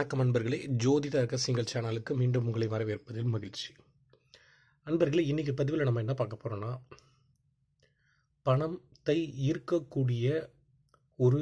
வணக்கம் அன்பர்களே ஜோதிட ரகசியங்கள் சேனலுக்கு மீண்டும் உங்களை வரவேற்பதில் மகிழ்ச்சி அன்பர்களே இன்றைக்கி பதிவில் நம்ம என்ன பார்க்க போகிறோன்னா பணத்தை ஈர்க்கக்கூடிய ஒரு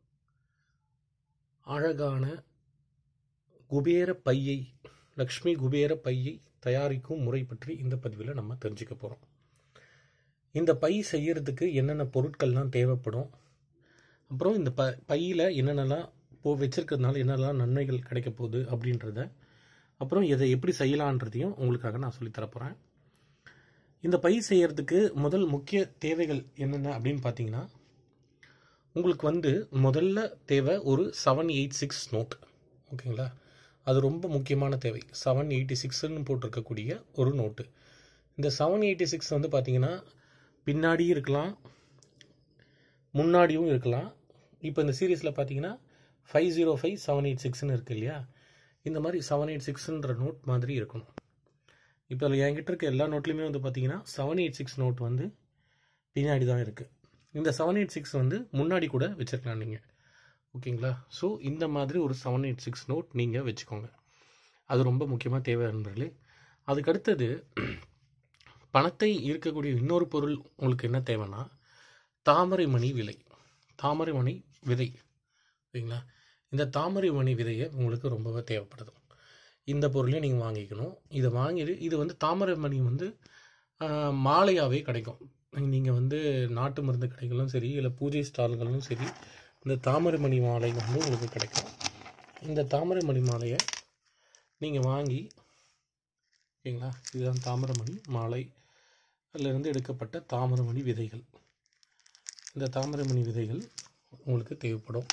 அழகான குபேர பையை லக்ஷ்மி குபேர பையை தயாரிக்கும் முறை பற்றி இந்த பதிவில் நம்ம தெரிஞ்சுக்க போகிறோம் இந்த பை செய்யறதுக்கு என்னென்ன பொருட்கள்லாம் தேவைப்படும் அப்புறம் இந்த ப பையில் என்னென்னலாம் போ வச்சிருக்கிறதுனால என்னெல்லாம் நன்மைகள் கிடைக்க போகுது அப்படின்றத அப்புறம் இதை எப்படி செய்யலான்றதையும் உங்களுக்காக நான் சொல்லித் தரப் போகிறேன் இந்த பை செய்யறதுக்கு முதல் முக்கிய தேவைகள் என்னென்ன அப்படின்னு பார்த்தீங்கன்னா உங்களுக்கு வந்து முதல்ல தேவை ஒரு செவன் எயிட் சிக்ஸ் நோட் ஓகேங்களா அது ரொம்ப முக்கியமான தேவை செவன் எயிட்டி சிக்ஸ்ன்னு போட்டிருக்கக்கூடிய ஒரு நோட்டு இந்த செவன் எயிட்டி சிக்ஸ் வந்து பார்த்தீங்கன்னா பின்னாடியும் இருக்கலாம் முன்னாடியும் இருக்கலாம் இப்போ இந்த சீரீஸில் பார்த்தீங்கன்னா five zero five seven eight சிக்ஸ்னு இருக்கு இல்லையா இந்த மாதிரி செவன் எயிட் சிக்ஸ்ன்ற நோட் மாதிரி இருக்கணும் இப்போ அதில் என்கிட்ட இருக்க எல்லா நோட்லையுமே வந்து பார்த்தீங்கன்னா செவன் எயிட் சிக்ஸ் நோட் வந்து பின்னாடி தான் இருக்குது இந்த செவன் எயிட் சிக்ஸ் வந்து முன்னாடி கூட வச்சுருக்கலாம் நீங்கள் ஓகேங்களா ஸோ இந்த மாதிரி ஒரு செவன் எயிட் சிக்ஸ் நோட் நீங்கள் வச்சுக்கோங்க அது ரொம்ப முக்கியமாக தேவை நண்பர்களே அதுக்கு அடுத்தது பணத்தை ஈர்க்கக்கூடிய இன்னொரு பொருள் உங்களுக்கு என்ன தேவைன்னா தாமரை மணி விலை தாமரை மணி விதை சரிங்களா இந்த தாமரை மணி விதையை உங்களுக்கு ரொம்பவே தேவைப்படுது இந்த பொருளையும் நீங்கள் வாங்கிக்கணும் இதை வாங்கிட்டு இது வந்து தாமரை மணி வந்து ஆஹ், மாலையாகவே கிடைக்கும் நீங்கள் வந்து நாட்டு மருந்து கடைகளும் சரி இல்லை பூஜை ஸ்டால்களும் சரி இந்த தாமரை மணி மாலை வந்து உங்களுக்கு கிடைக்கும் இந்த தாமரை மணி மாலையை நீங்கள் வாங்கி ஓகேங்களா இதுதான் தாமிரமணி மாலை அதிலிருந்து எடுக்கப்பட்ட தாமிரமணி விதைகள் இந்த தாமிரமணி விதைகள் உங்களுக்கு தேவைப்படும்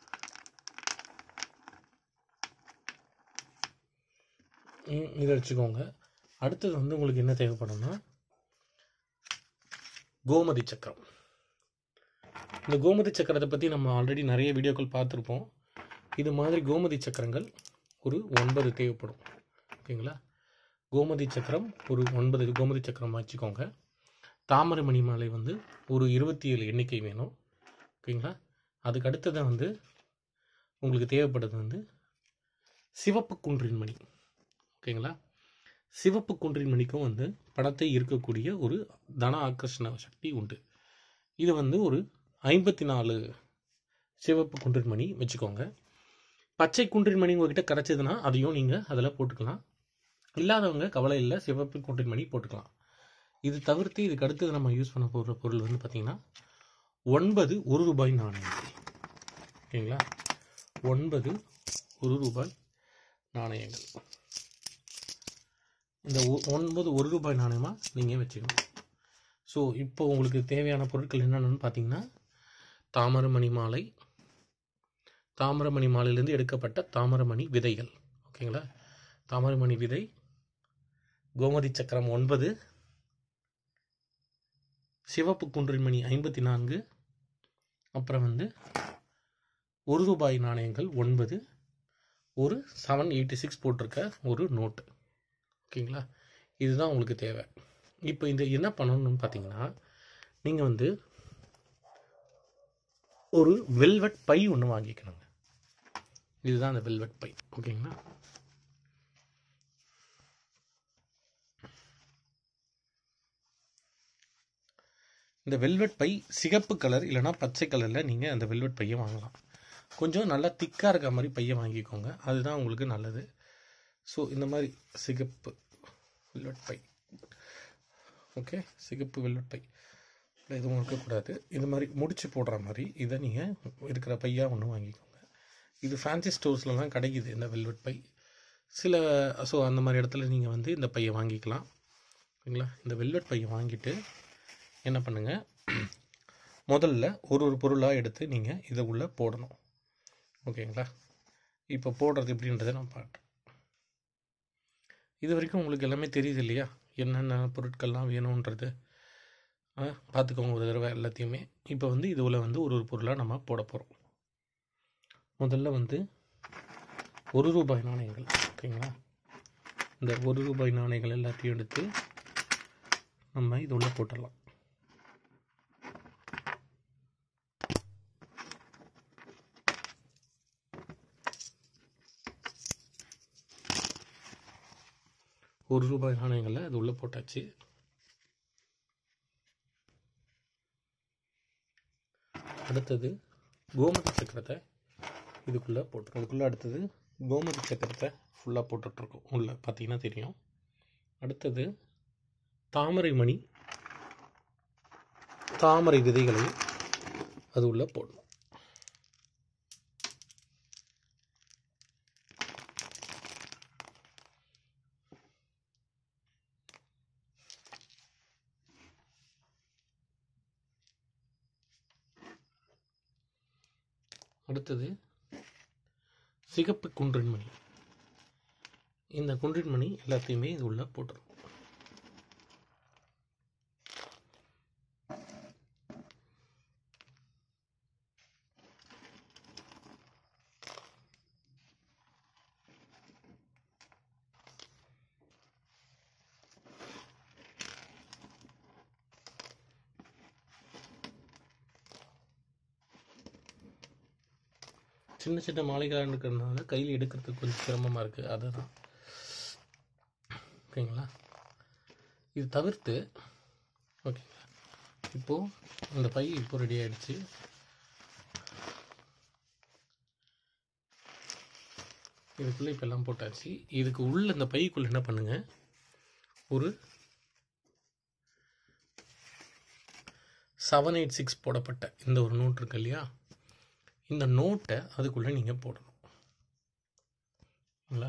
ம், இதை வச்சுக்கோங்க அடுத்தது வந்து உங்களுக்கு என்ன தேவைப்படும்னா கோமதி சக்கரம் இந்த கோமதி சக்கரத்தை பற்றி நம்ம ஆல்ரெடி நிறைய வீடியோக்கள் பார்த்துருப்போம் இது மாதிரி கோமதி சக்கரங்கள் ஒரு ஒன்பது தேவைப்படும் ஓகேங்களா கோமதி சக்கரம் ஒரு ஒன்பது கோமதி சக்கரம் வச்சுக்கோங்க தாமரை மணி மாலை வந்து ஒரு இருபத்தி ஏழு எண்ணிக்கை வேணும் ஓகேங்களா அதுக்கு அடுத்தது வந்து உங்களுக்கு தேவைப்படுறது வந்து சிவப்பு குன்றின் மணி ஓகேங்களா சிவப்பு குன்றின் மணிக்கும் வந்து பணத்தை ஈர்க்கக்கூடிய ஒரு தன ஆக்கர்ஷண சக்தி உண்டு இது வந்து ஒரு ஐம்பத்தி நாலு சிவப்பு குன்றின் மணி வச்சுக்கோங்க பச்சை குன்றின் மணி உங்ககிட்ட கிடச்சதுன்னா அதையும் நீங்கள் அதில் போட்டுக்கலாம் இல்லாதவங்க கவலை இல்லை சிவப்பு குன்றின் மணி போட்டுக்கலாம் இது தவிர்த்து இதுக்கு அடுத்தது நம்ம யூஸ் பண்ண போகிற பொருள் வந்து பார்த்திங்கன்னா ஒன்பது ஒரு ரூபாய் நாணயங்கள் ஓகேங்களா ஒன்பது ஒரு ரூபாய் நாணயங்கள் இந்த ஒ- ஒன்பது ஒரு ரூபாய் நாணயமாக நீங்கள் வச்சுக்கணும் ஸோ இப்போ உங்களுக்கு தேவையான பொருட்கள் என்னென்னு பார்த்தீங்கன்னா தாமரமணி மாலை தாமரமணி மாலையிலேருந்து எடுக்கப்பட்ட தாமரமணி விதைகள் ஓகேங்களா தாமரமணி விதை கோமதி சக்கரம் ஒன்பது சிவப்பு குன்றின் மணி ஐம்பத்தி நான்கு அப்புறம் வந்து ஒரு ரூபாய் நாணயங்கள் ஒன்பது ஒரு செவன் எயிட்டி சிக்ஸ் போட்டிருக்க ஒரு நோட்டு ஓகேங்களா இதுதான் உங்களுக்கு தேவை இப்போ இந்த என்ன பண்ணணும்னு பார்த்தீங்கன்னா நீங்கள் வந்து ஒரு வெல்வெட் பை ஒன்று வாங்கிக்கணுங்க இதுதான் அந்த வெல்வெட் பை ஓகேங்களா இந்த வெல்வெட் பை சிகப்பு கலர் இல்லைனா பச்சை கலரில் நீங்கள் அந்த வெல்வெட் பையை வாங்கலாம் கொஞ்சம் நல்லா திக்காக இருக்க மாதிரி பையை வாங்கிக்கோங்க அதுதான் உங்களுக்கு நல்லது ஸோ இந்த மாதிரி சிகப்பு வெல்வெட் பை ஓகே சிகப்பு வெல்வெட் பை இதுல எதுவும் இருக்கக்கூடாது இது மாதிரி முடிச்சு போடுற மாதிரி இதை நீங்கள் இருக்கிற பையாக ஒன்று வாங்கிக்கோங்க இது ஃபேன்சி ஸ்டோர்ஸ்லலாம் கிடைக்குது இந்த வெல்வெட் பை சில ஸோ அந்த மாதிரி இடத்துல நீங்கள் வந்து இந்த பையை வாங்கிக்கலாம் ஓகேங்களா இந்த வெல்வெட் பையை வாங்கிட்டு என்ன பண்ணுங்கள் முதல்ல ஒரு ஒரு பொருளாக எடுத்து நீங்கள் இதை உள்ளே போடணும் ஓகேங்களா இப்போ போடுறது எப்படின்றத நான் பாட்டுறேன் இது வரைக்கும் உங்களுக்கு எல்லாமே தெரியுது இல்லையா என்னென்ன பொருட்கள்லாம் வேணுன்றது ஆ, பார்த்துக்கோங்க ஒரு தடவை எல்லாத்தையுமே இப்போ வந்து இதுவில் வந்து ஒரு ஒரு பொருளாக நம்ம போட போகிறோம் முதல்ல வந்து ஒரு ரூபாய் நாணயங்கள் ஓகேங்களா இந்த ஒரு ரூபாய் நாணயங்கள் எல்லாத்தையும் எடுத்து நம்ம இது உள்ள போட்டுடலாம் ஒரு ரூபாய் நாணயங்களை அது உள்ளே போட்டாச்சு அடுத்தது கோமதி சக்கரத்தை இதுக்குள்ளே போட்டு அதுக்குள்ளே அடுத்தது கோமதி சக்கரத்தை ஃபுல்லாக போட்டுட்ருக்கோம் உள்ளே பார்த்தீங்கன்னா தெரியும் அடுத்தது தாமரை மணி தாமரை விதைகளை அது உள்ளே போடணும் அடுத்தது சிகப்பு குன்றின் மணி இந்த குன்றின் மணி எல்லாத்தையுமே இது உள்ள போட்டுரும் சின்ன சின்ன மாலைகளாக இருக்கிறதுனால கையில் எடுக்கிறதுக்கு கொஞ்சம் சிரமமாக இருக்குது அதுதான் ஓகேங்களா இது தவிர்த்து ஓகேங்களா இப்போது இந்த பை இப்போ ரெடி ஆயிடுச்சு இதுக்குள்ளே இப்போ எல்லாம் போட்டாச்சு இதுக்கு உள்ள இந்த பைக்குள்ளே என்ன பண்ணுங்க ஒரு செவன் எயிட் சிக்ஸ் போடப்பட்ட இந்த ஒரு நோட் இருக்கு இல்லையா இந்த நோட்டை அதுக்குள்ளே நீங்கள் போடணும் சரிங்களா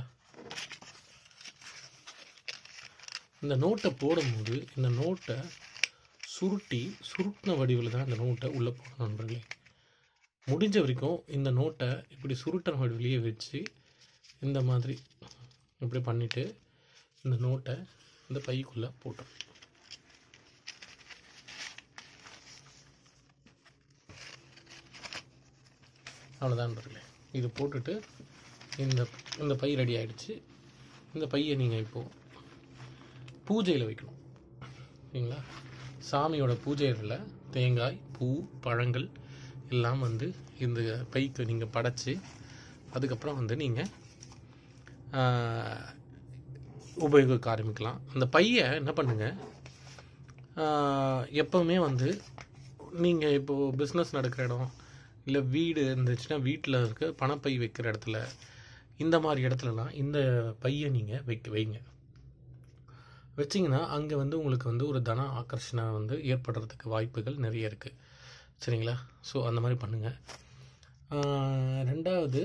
இந்த நோட்டை போடும்போது இந்த நோட்டை சுருட்டி சுருட்டின வடிவில் தான் இந்த நோட்டை உள்ளே போடணும் நண்பர்களே முடிஞ்ச வரைக்கும் இந்த நோட்டை இப்படி சுருட்டின வடிவிலேயே வச்சு இந்த மாதிரி இப்படி பண்ணிவிட்டு இந்த நோட்டை இந்த பைக்குள்ளே போட்டோம் அவ்வளோதான் நண்பர்களே இது போட்டுட்டு இந்த இந்த பை ரெடி ஆயிடுச்சு இந்த பையை நீங்கள் இப்போது பூஜையில் வைக்கணும் சரிங்களா சாமியோட பூஜைகளில் தேங்காய் பூ பழங்கள் எல்லாம் வந்து இந்த பைக்கு நீங்கள் படைச்சி அதுக்கப்புறம் வந்து நீங்கள் உபயோகிக்க ஆரம்பிக்கலாம் அந்த பையை என்ன பண்ணுங்கள் எப்போவுமே வந்து நீங்கள் இப்போது பிஸ்னஸ் நடக்கிற இடம் இல்லை வீடு இருந்துச்சுன்னா வீட்டில் இருக்க பணப்பை வைக்கிற இடத்துல இந்த மாதிரி இடத்துலலாம் இந்த பையை நீங்கள் வைக்க வைங்க வச்சிங்கன்னா அங்கே வந்து உங்களுக்கு வந்து ஒரு தன ஆக்கர்ஷணம் வந்து ஏற்படுறதுக்கு வாய்ப்புகள் நிறைய இருக்குது சரிங்களா ஸோ அந்த மாதிரி பண்ணுங்கள் ரெண்டாவது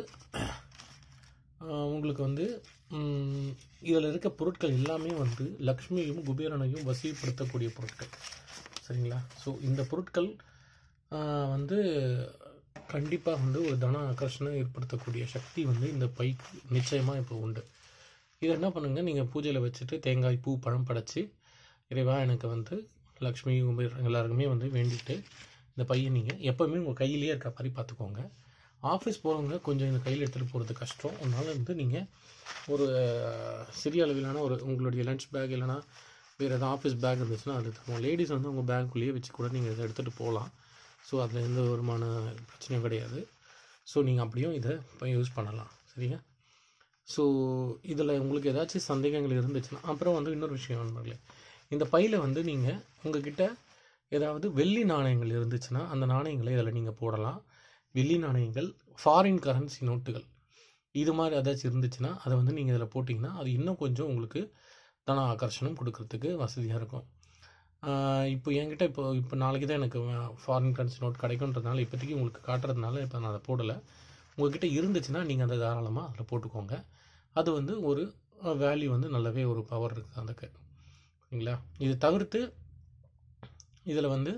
உங்களுக்கு வந்து இதில் இருக்க பொருட்கள் எல்லாமே வந்து லக்ஷ்மியும் குபேரனையும் வசிப்படுத்தக்கூடிய பொருட்கள் சரிங்களா ஸோ இந்த பொருட்கள் வந்து கண்டிப்பாக வந்து ஒரு தன ஆக்கர்ஷணம் ஏற்படுத்தக்கூடிய சக்தி வந்து இந்த பைக்கு நிச்சயமாக இப்போ உண்டு இதை என்ன பண்ணுங்கள் நீங்கள் பூஜையில் வச்சுட்டு தேங்காய் பூ பழம் படைச்சி இறைவா எனக்கு வந்து லக்ஷ்மி குபேரன் எல்லாருக்குமே வந்து வேண்டிட்டு இந்த பையை நீங்கள் எப்போவுமே உங்கள் கையிலேயே இருக்க மாதிரி பார்த்துக்கோங்க ஆஃபீஸ் போகிறவங்க கொஞ்சம் இந்த கையில் எடுத்துகிட்டு போகிறது கஷ்டம் அதனால் வந்து நீங்கள் ஒரு சிறிய அளவிலான ஒரு உங்களுடைய லஞ்ச் பேக் இல்லைனா வேறு எதாவது ஆஃபீஸ் பேக் இருந்துச்சுன்னா அது தருவோம் லேடிஸ் வந்து உங்கள் பேக்குள்ளேயே வச்சு கூட நீங்கள் இதை எடுத்துகிட்டு போகலாம் ஸோ அதில் எந்த விதமான பிரச்சனையும் கிடையாது ஸோ நீங்கள் அப்படியும் இதை இப்போ யூஸ் பண்ணலாம் சரிங்க ஸோ இதில் உங்களுக்கு ஏதாச்சும் சந்தேகங்கள் இருந்துச்சுன்னா அப்புறம் வந்து இன்னொரு விஷயம் நண்பர்களே இந்த பையில் வந்து நீங்கள் உங்ககிட்ட ஏதாவது வெள்ளி நாணயங்கள் இருந்துச்சுன்னா அந்த நாணயங்களை இதில் நீங்கள் போடலாம் வெள்ளி நாணயங்கள் ஃபாரின் கரன்சி நோட்டுகள் இது மாதிரி ஏதாச்சும் இருந்துச்சுன்னா அதை வந்து நீங்கள் இதில் போட்டிங்கன்னா அது இன்னும் கொஞ்சம் உங்களுக்கு தன ஆகர்ஷணம் கொடுக்கறதுக்கு வசதியாக இருக்கும் இப்போ என்கிட்ட இப்போ இப்போ நாளைக்கு தான் எனக்கு ஃபாரின் கரன்சி நோட் கிடைக்குன்றதுனால இப்போதைக்கு உங்களுக்கு காட்டுறதுனால இப்போ நான் அதை போடலை உங்கள்கிட்ட இருந்துச்சுன்னா நீங்கள் அதை தாராளமாக அதில் போட்டுக்கோங்க அது வந்து ஒரு வேல்யூ வந்து நல்லாவே ஒரு பவர் இருக்குது அதுக்கு சரிங்களா இது தவிர்த்து இதில் வந்து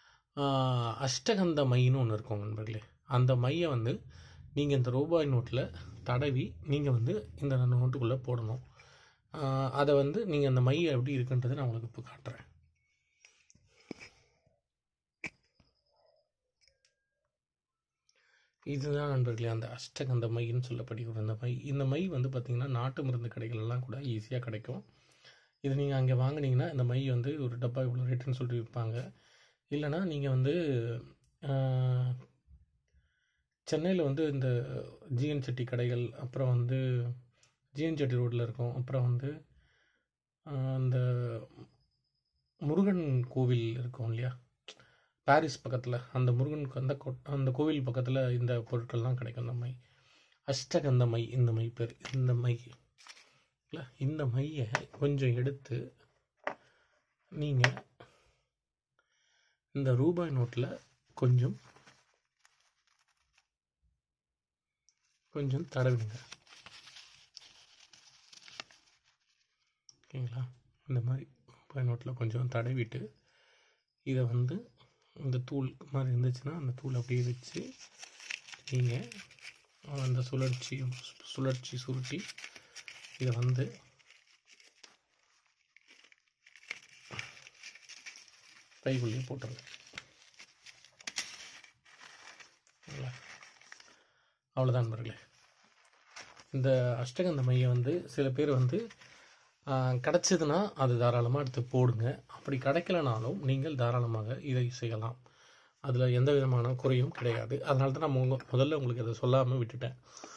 அஷ்டகந்த மைன்னு ஒன்று இருக்கும் நண்பர்களே அந்த மையை வந்து நீங்கள் இந்த ரூபாய் நோட்டில் தடவி நீங்கள் வந்து இந்த நோட்டுக்குள்ளே போடணும் அதை வந்து நீங்கள் அந்த மையை எப்படி இருக்குன்றதை நான் உங்களுக்கு இப்போ காட்டுறேன் இதுதான் நண்பர்களே அந்த அஷ்டகந்த மைன்னு சொல்லப்படுகிற அந்த மை இந்த மை வந்து பார்த்திங்கன்னா நாட்டு மருந்து கடைகளெல்லாம் கூட ஈஸியாக கிடைக்கும் இது நீங்கள் அங்கே வாங்கினீங்கன்னா இந்த மை வந்து ஒரு டப்பா இவ்வளோ ரேட்டுன்னு சொல்லிட்டு விற்பாங்க இல்லைனா நீங்கள் வந்து சென்னையில் வந்து இந்த ஜிஎன் செட்டி கடைகள் அப்புறம் வந்து ஜிஎன் செட்டி ரோட்டில் இருக்கும் அப்புறம் வந்து அந்த முருகன் கோவில் இருக்கும் இல்லையா பாரிஸ் பக்கத்தில் அந்த முருகனுக்கு அந்த கோ அந்த கோவில் பக்கத்தில் இந்த பொருட்கள்லாம் கிடைக்கும் இந்த மை அஷ்டகந்த மை இந்த மை பேர் இந்த மை இல்லை இந்த மையை கொஞ்சம் எடுத்து நீங்கள் இந்த ரூபாய் நோட்டில் கொஞ்சம் கொஞ்சம் தடவிடுங்க ஓகேங்களா இந்த மாதிரி ரூபாய் நோட்டில் கொஞ்சம் தடவிட்டு இதை வந்து இந்த தூள் மாதிரி இருந்துச்சுன்னா அந்த தூள் அப்படியே வச்சு நீங்கள் அந்த சுழற்சி சுழற்சி சுருட்டி இதை வந்து பைக்குள்ளேயே போட்டுருங்க சரிங்களா? அவ்வளோதான் நண்பர்களே இந்த அஷ்டகந்த மையை வந்து சில பேர் வந்து கிடச்சிதுன்னா அது தாராளமாக எடுத்து போடுங்க அப்படி கிடைக்கலனாலும் நீங்கள் தாராளமாக இதை செய்யலாம் அதில் எந்த விதமான குறையும் கிடையாது அதனால தான் நான் உங்க- முதல்ல உங்களுக்கு அதை சொல்லாமல் விட்டுட்டேன்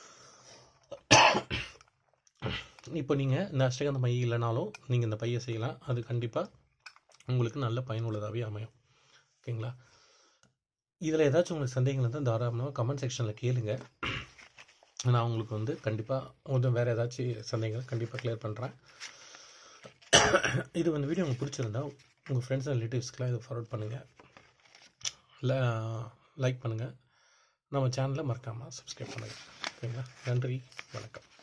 இப்போ நீங்கள் இந்த அஷ்டகந்த மை இல்லைனாலும் நீங்கள் இந்த பையை செய்யலாம் அது கண்டிப்பாக உங்களுக்கு நல்ல பயனுள்ளதாகவே அமையும் ஓகேங்களா இதில் ஏதாச்சும் உங்களுக்கு சந்தேகங்கள் இருந்தால் தாராளமாக கமெண்ட் செக்ஷனில் கேளுங்க நான் உங்களுக்கு வந்து கண்டிப்பாக கொஞ்சம் வேறு ஏதாச்சும் சந்தேகங்களை கண்டிப்பாக கிளியர் பண்ணுறேன் இது வந்து வீடியோ உங்களுக்கு பிடிச்சிருந்தா உங்கள் ஃப்ரெண்ட்ஸ் அண்ட் ரிலேட்டிவ்ஸ்க்கெலாம் இதை ஃபார்வர்ட் பண்ணுங்கள் இல்லை லைக் பண்ணுங்கள் நம்ம சேனலை மறக்காமல் சப்ஸ்கிரைப் பண்ணுங்கள் ஓகேங்களா நன்றி வணக்கம்